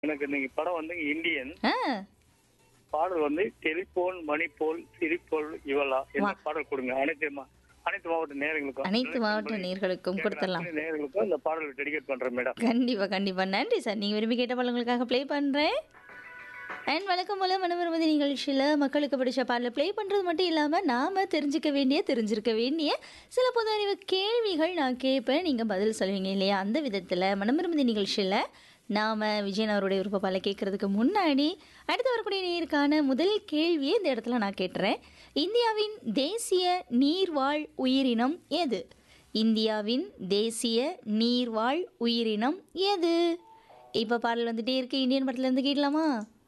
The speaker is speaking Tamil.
எனக்கு இன்னைக்கு படம் வந்து இந்தியன் ஆ பாடல் வந்து டெலிபோன் மணி போல் சிரிப்போல் இவளா இந்த பாடல் கொடுங்க அனைத்து மா- அனைத்து மாவட்ட நேயர்களுக்கும் அனைத்து மாவட்ட நேர்களுக்கும் கொடுத்துடலாம் அனைத்து நேயர்களுக்கும் இந்த பாடல் டெடிகேட் பண்றேன் மேடம் கண்டிப்பா கண்டிப்பா நன்றி சார் நீங்க விரும்பி கேட்ட பாடல் உங்களுக்காக ப்ளே பண்றேன் அண்ட் வழக்கம் போல மனோரமதி நிகழ்ச்சியில் மக்களுக்கு பிடிச்ச பாடலை ப்ளே பண்ணுறது மட்டும் இல்லாமல் நாம் தெரிஞ்சுக்க வேண்டிய தெரிஞ்சிருக்க வேண்டிய சில பொது அறிவு கேள்விகள் நான் கேட்பேன் நீங்கள் பதில் சொல்லுவீங்க இல்லையா அந்த விதத்தில் மனோரமதி நிகழ்ச்சியில் நாம் விஜயன் அவருடைய விருப்பப்பால கேட்கறதுக்கு முன்னாடி அடுத்து வரக்கூடிய நேருக்கான முதல் கேள்வியை இந்த இடத்துல நான் கேட்டுறேன் இந்தியாவின் தேசிய நீர்வாழ் உயிரினம் எது இந்தியாவின் தேசிய நீர்வாழ் உயிரினம் எது இப்போ பாடல் வந்துட்டே இருக்கு இந்தியன் படத்துல இருந்து கேட்கலாமா